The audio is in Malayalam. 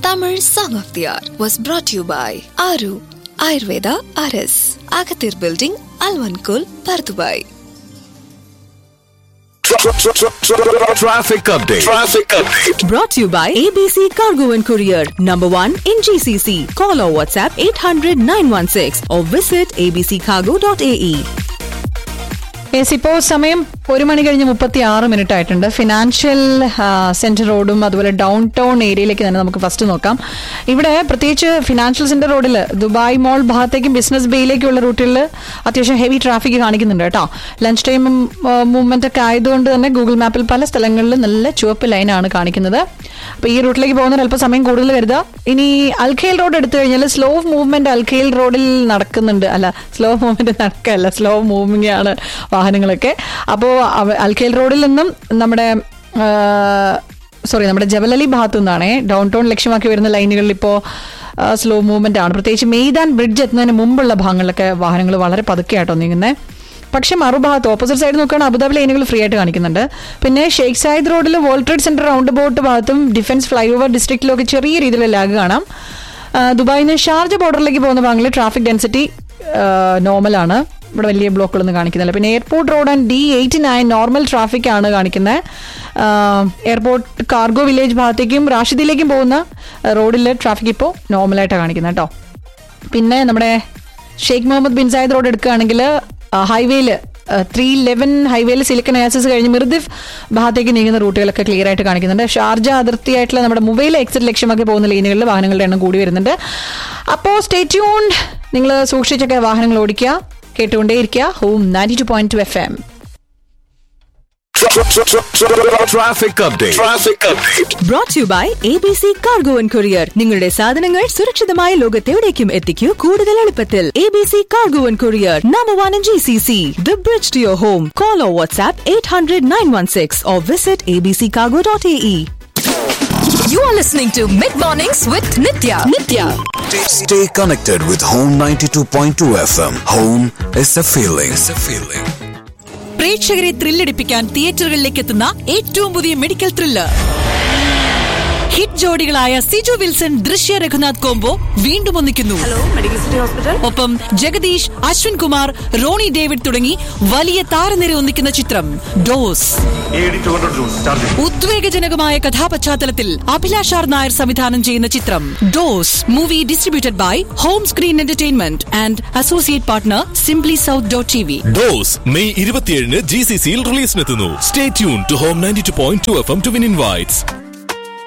Tamil Song of the Hour was brought to you by Aru Ayurveda RS, Agathir Building, Alvankul, Pardubai. Traffic update. Traffic update. Brought to you by ABC Cargo and Courier, number one in GCC. Call or WhatsApp 800 916 or visit abccargo.ae. Yes ഇപ്പോൾ സമയം ഒരു മണി കഴിഞ്ഞ് മുപ്പത്തി ആറ് മിനിറ്റ് ആയിട്ടുണ്ട് ഫിനാൻഷ്യൽ സെന്റർ റോഡും അതുപോലെ ഡൗൺ ടൗൺ ഏരിയയിലേക്ക് തന്നെ നമുക്ക് ഫസ്റ്റ് നോക്കാം ഇവിടെ പ്രത്യേകിച്ച് ഫിനാൻഷ്യൽ സെന്റർ റോഡിൽ ദുബായ് മോൾ ഭാഗത്തേക്കും ബിസിനസ് ബേയിലേക്കുള്ള റൂട്ടിൽ അത്യാവശ്യം ഹെവി ട്രാഫിക് കാണിക്കുന്നുണ്ട് കേട്ടോ ലഞ്ച് ടൈം മൂവ്മെന്റ് ഒക്കെ ആയതുകൊണ്ട് തന്നെ ഗൂഗിൾ മാപ്പിൽ പല സ്ഥലങ്ങളിൽ നല്ല ചുവപ്പ് ലൈനാണ് കാണിക്കുന്നത് അപ്പോൾ ഈ റൂട്ടിലേക്ക് പോകുന്നതിന് അല്പം സമയം കൂടുതൽ കരുതുക ഇനി അൽഖേൽ റോഡ് എടുത്തു കഴിഞ്ഞാൽ സ്ലോ മൂവ്മെന്റ് അൽഖേൽ റോഡിൽ നടക്കുന്നുണ്ട് അല്ല സ്ലോ മൂവ്മെന്റ് നടക്കല്ല സ്ലോ മൂവിംഗ് ആണ് വാഹനങ്ങളൊക്കെ അപ്പോൾ അൽഖേൽ റോഡിൽ നിന്നും നമ്മുടെ സോറി നമ്മുടെ ജബലലി ഭാഗത്തു നിന്നാണേ ഡൗൺ ടൗൺ ലക്ഷ്യമാക്കി വരുന്ന ലൈനുകളിൽ ഇപ്പോൾ സ്ലോ മൂവ്മെന്റ് ആണ് പ്രത്യേകിച്ച് മെയ്താൻ ബ്രിഡ്ജ് എത്തുന്നതിന് മുമ്പുള്ള ഭാഗങ്ങളിലൊക്കെ വാഹനങ്ങൾ വളരെ പതുക്കെയാട്ടോ നീങ്ങുന്നത് പക്ഷെ മറുഭാഗത്ത് ഓപ്പോസിറ്റ് സൈഡ് നോക്കുകയാണെങ്കിൽ അബുദാബി ലൈനുകൾ ഫ്രീ ആയിട്ട് കാണിക്കുന്നുണ്ട് പിന്നെ ഷെയ്ഖ് സായിദ് റോഡിൽ world trade centre roundabout ഭാഗത്തും ഡിഫൻസ് ഫ്ലൈ ഓവർ ഡിസ്ട്രിക്റ്റിലൊക്കെ ചെറിയ രീതിയിലുള്ള ലാഗ് കാണാം ആ, ദുബായിൽ നിന്ന് ഷാർജ ബോർഡറിലേക്ക് പോകുന്ന ഭാഗങ്ങളിൽ ട്രാഫിക് ഡെൻസിറ്റി നോർമലാണ് ഇവിടെ വലിയ ബ്ലോക്കുകളൊന്നും കാണിക്കുന്നില്ല പിന്നെ airport road and D eighty nine normal traffic ആണ് കാണിക്കുന്നത് എയർപോർട്ട് കാർഗോ വില്ലേജ് ഭാഗത്തേക്കും റാഷിദിലേക്കും പോകുന്ന റോഡിൽ ട്രാഫിക് ഇപ്പോൾ നോർമലായിട്ടാണ് കാണിക്കുന്നത് കേട്ടോ പിന്നെ നമ്മുടെ Sheikh Mohammed bin Zayed road എടുക്കുകയാണെങ്കിൽ ഹൈവേയിൽ ത്രീ ലെവൻ ഹൈവേയിൽ സിലിക്കൺ ആക്സസ് കഴിഞ്ഞ് മിർദിഫ് ഭാഗത്തേക്ക് നീങ്ങുന്ന റൂട്ടുകളൊക്കെ ക്ലിയർ ആയിട്ട് കാണിക്കുന്നുണ്ട് ഷാർജ അതിർത്തിയായിട്ടുള്ള നമ്മുടെ മൊബൈൽ എക്സിറ്റ് ലക്ഷ്യമാക്കി പോകുന്ന ലൈനുകളിൽ വാഹനങ്ങളുടെ എണ്ണം കൂടി വരുന്നുണ്ട് അപ്പോൾ സ്റ്റേ ട്യൂൺഡ് നിങ്ങൾ സൂക്ഷിച്ചൊക്കെ വാഹനങ്ങൾ ഓടിക്കുക കേട്ടുകൊണ്ടേയിരിക്കുക home ninety two point two F M Traffic update. Traffic update. Brought to you by ABC Cargo and Courier. നിങ്ങളുടെ സാധനങ്ങൾ സുരക്ഷിതമായ ലോകത്തെവിടേക്കും എത്തിക്കൂ കൂടുതൽ എളുപ്പത്തിൽ ABC Cargo and Courier, number one in GCC. The bridge to your home. Call or WhatsApp 800 916 or visit abccargo.ae. You are listening to Mid Mornings with Nitya. Nitya. Stay connected with Home 92.2 FM. Home is a feeling. It's a feeling. പ്രേക്ഷകരെ ത്രില്ലടിപ്പിക്കാൻ തിയേറ്ററുകളിലേക്ക് എത്തുന്ന ഏറ്റവും പുതിയ മെഡിക്കൽ ത്രില്ലർ ഹിറ്റ് ജോഡികളായ സിജു വിൽസൺ ദൃശ്യ രഘുനാഥ് കോംബോ വീണ്ടും ഒന്നിക്കുന്നു ഒപ്പം ജഗദീഷ് അശ്വിൻ കുമാർ റോണി ഡേവിഡ് തുടങ്ങി വലിയ താരനിര ഒന്നിക്കുന്ന ചിത്രം ഡോസ് ഉദ്വേഗജനകമായ കഥാപശ്ചാത്തലത്തിൽ അഭിലാഷാർ നായർ സംവിധാനം ചെയ്യുന്ന ചിത്രം Dose movie distributed by Home Screen Entertainment and associate partner Simply South dot T V Dose May ഇരുപത്തിയേഴിന് ജി സി സിയിൽ റിലീസിനെത്തുന്നു stay tune to home ninety two point two F M to win invites